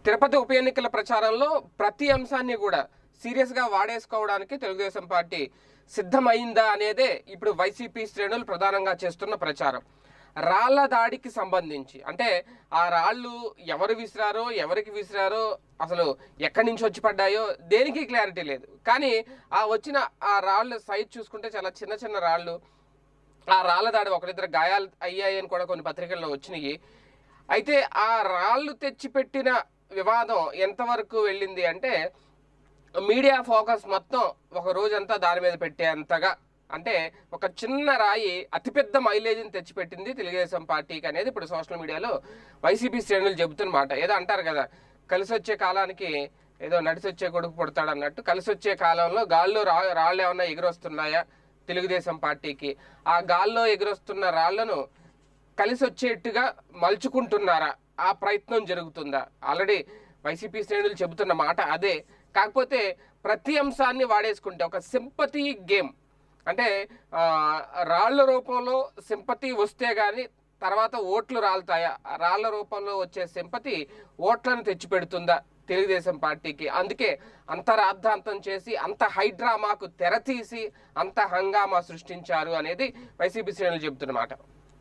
తిరుపతి ఉప ఎన్నికల ప్రచారంలో ప్రతి అంశాన్ని కూడా సీరియస్గా వాడేసుకోవడానికి తెలుగుదేశం పార్టీ సిద్ధమైందా అనేదే ఇప్పుడు వైసీపీ శ్రేణులు ప్రధానంగా చేస్తున్న ప్రచారం రాళ్ల దాడికి సంబంధించి అంటే ఆ రాళ్ళు ఎవరు విసిరారో ఎవరికి విసిరారో అసలు ఎక్కడి నుంచి వచ్చి పడ్డాయో దేనికి క్లారిటీ లేదు కానీ ఆ వచ్చిన ఆ రాళ్ళు సైజ్ చూసుకుంటే చాలా చిన్న చిన్న రాళ్ళు ఆ రాళ్ళ దాడి ఒకరిద్దరు గాయాలు అయ్యాయి అని కూడా కొన్ని పత్రికల్లో వచ్చినాయి అయితే ఆ రాళ్ళు తెచ్చిపెట్టిన వివాదం ఎంతవరకు వెళ్ళింది అంటే మీడియా ఫోకస్ మొత్తం ఒక రోజంతా దాని మీద పెట్టేంతగా అంటే ఒక చిన్న రాయి అతిపెద్ద మైలేజ్ని తెచ్చిపెట్టింది తెలుగుదేశం పార్టీకి అనేది ఇప్పుడు సోషల్ మీడియాలో వైసీపీ శ్రేణులు చెబుతున్నమాట ఏదో అంటారు కదా కలిసి వచ్చే కాలానికి ఏదో నడిచి వచ్చే కొడుకు పుడతాడు అన్నట్టు కలిసి వచ్చే కాలంలో గాల్లో రా రాళ్ళు ఏమన్నా ఎగురొస్తున్నాయా తెలుగుదేశం పార్టీకి ఆ గాల్లో ఎగురొస్తున్న రాళ్లను కలిసి వచ్చేట్టుగా మలుచుకుంటున్నారా ఆ ప్రయత్నం జరుగుతుందా ఆల్రెడీ వైసీపీ శ్రేణులు చెబుతున్న మాట అదే కాకపోతే ప్రతి అంశాన్ని వాడేసుకుంటే ఒక సింపతి గేమ్ అంటే ఆ, రాళ్ల రూపంలో సింపతి వస్తే కానీ తర్వాత ఓట్లు రాలుతాయా ఆ రాళ్ల రూపంలో వచ్చే సింపతి ఓట్లను తెచ్చిపెడుతుందా తెలుగుదేశం పార్టీకి అందుకే అంత రాద్ధాంతం చేసి అంత హైడ్రామాకు తెరతీసి అంత హంగామా సృష్టించారు అనేది వైసీపీ శ్రేణులు చెబుతున్నమాట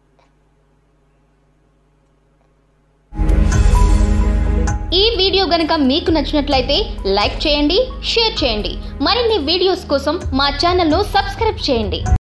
ఈ వీడియో గనుక మీకు నచ్చినట్లయితే లైక్ చేయండి షేర్ చేయండి మరిన్ని వీడియోస్ కోసం మా ఛానల్ను సబ్స్క్రైబ్ చేయండి